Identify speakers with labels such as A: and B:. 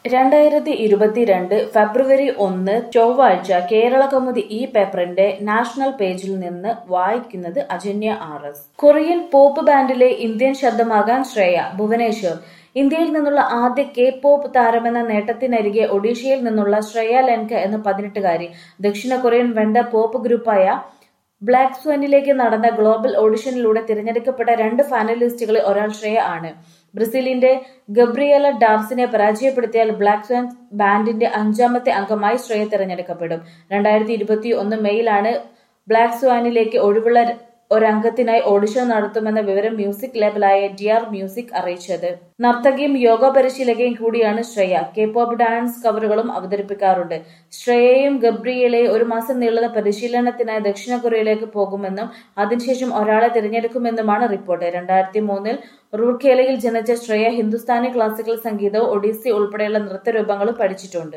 A: രണ്ടായിരത്തി ഇരുപത്തിരണ്ട് ഫെബ്രുവരി ഒന്ന് ചൊവ്വാഴ്ച കേരള കൗമുദി ഈ പേപ്പറിന്റെ നാഷണൽ പേജിൽ നിന്ന് വായിക്കുന്നത് Ajanya R S Korean pop ബാൻഡിലെ ഇന്ത്യൻ ശബ്ദമാകാൻ ശ്രേയ ഭുവനേശ്വർ ഇന്ത്യയിൽ നിന്നുള്ള ആദ്യ കെ പോപ്പ് താരമെന്ന നേട്ടത്തിനരികെ ഒഡീഷയിൽ നിന്നുള്ള ശ്രേയ ലെൻക എന്ന പതിനെട്ടുകാരി ദക്ഷിണ കൊറിയൻ വെണ്ട പോപ്പ് ഗ്രൂപ്പായ ബ്ലാക്ക് സ്വാനിലേക്ക് നടന്ന ഗ്ലോബൽ ഓഡിഷനിലൂടെ തിരഞ്ഞെടുക്കപ്പെട്ട രണ്ട് ഫൈനലിസ്റ്റുകളിൽ ഒരാൾ ശ്രേയ ആണ് ബ്രസീലിന്റെ ഗബ്രിയല ഡാർസിനെ പരാജയപ്പെടുത്തിയാൽ ബ്ലാക്ക് സ്വാൻ ബാൻഡിന്റെ അഞ്ചാമത്തെ അംഗമായി ശ്രേയ തിരഞ്ഞെടുക്കപ്പെടും രണ്ടായിരത്തി ഇരുപത്തി ഒന്ന് മെയ്യിലാണ് ബ്ലാക്ക് സ്വാനിലേക്ക് ഒഴിവുള്ള ഒരംഗത്തിനായി ഓഡിഷൻ നടത്തുമെന്ന വിവരം മ്യൂസിക് ലേബലായ ഡി ആർ മ്യൂസിക് അറിയിച്ചത് നർത്തകിയും യോഗ പരിശീലകയും കൂടിയാണ് ശ്രേയ കെ പോപ്പ് ഡാൻസ് കവറുകളും അവതരിപ്പിക്കാറുണ്ട് ശ്രേയയും ഗബ്രിയലയും ഒരു മാസം നീളുന്ന പരിശീലനത്തിനായി ദക്ഷിണ കൊറിയയിലേക്ക് പോകുമെന്നും അതിനുശേഷം ഒരാളെ തിരഞ്ഞെടുക്കുമെന്നുമാണ് റിപ്പോർട്ട് രണ്ടായിരത്തി മൂന്നിൽ റൂർക്കേലയിൽ ജനിച്ച ശ്രേയ ഹിന്ദുസ്ഥാനി ക്ലാസിക്കൽ സംഗീതവും ഒഡീസി ഉൾപ്പെടെയുള്ള നൃത്തരൂപങ്ങളും പഠിച്ചിട്ടുണ്ട്